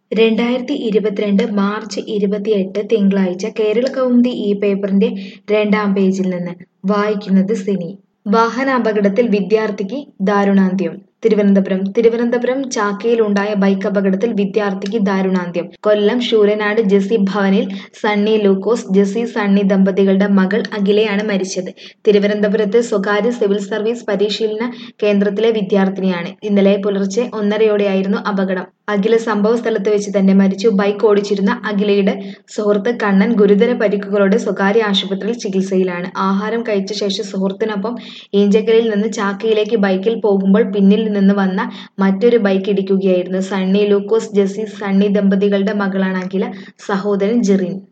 രണ്ടായിരത്തി ഇരുപത്തിരണ്ട് മാർച്ച് ഇരുപത്തിയെട്ട് തിങ്കളാഴ്ച കേരള കൗമുദി ഈ പേപ്പറിന്റെ രണ്ടാം പേജിൽ നിന്ന് വായിക്കുന്നത് സിനി വാഹനാപകടത്തിൽ വിദ്യാർത്ഥിക്ക് ദാരുണാന്ത്യം തിരുവനന്തപുരം തിരുവനന്തപുരം ചാക്കയിലുണ്ടായ ബൈക്ക് അപകടത്തിൽ വിദ്യാർത്ഥിക്ക് ദാരുണാന്ത്യം കൊല്ലം ശൂരനാട് ജെസി ഭവനിൽ സണ്ണി ലൂക്കോസ് ജെസി സണ്ണി ദമ്പതികളുടെ മകൾ അഖിലയാണ് മരിച്ചത് തിരുവനന്തപുരത്ത് സ്വകാര്യ സിവിൽ സർവീസ് പരിശീലന കേന്ദ്രത്തിലെ വിദ്യാർത്ഥിനിയാണ് ഇന്നലെ പുലർച്ചെ ഒന്നരയോടെയായിരുന്നു അപകടം അഖില സംഭവ സ്ഥലത്ത് വെച്ച് തന്നെ മരിച്ചു ബൈക്ക് ഓടിച്ചിരുന്ന അഖിലയുടെ സുഹൃത്ത് കണ്ണൻ ഗുരുതര പരിക്കുകളോടെ സ്വകാര്യ ആശുപത്രിയിൽ ചികിത്സയിലാണ് ആഹാരം കഴിച്ച ശേഷം സുഹൃത്തിനൊപ്പം ഈഞ്ചക്കലിൽ നിന്ന് ചാക്കയിലേക്ക് ബൈക്കിൽ പോകുമ്പോൾ പിന്നിൽ നിന്ന് വന്ന മറ്റൊരു ബൈക്ക് ഇടിക്കുകയായിരുന്നു സണ്ണി ലൂക്കോസ് ജെസി സണ്ണി ദമ്പതികളുടെ മകളാണ് അഖില സഹോദരൻ ജെറിൻ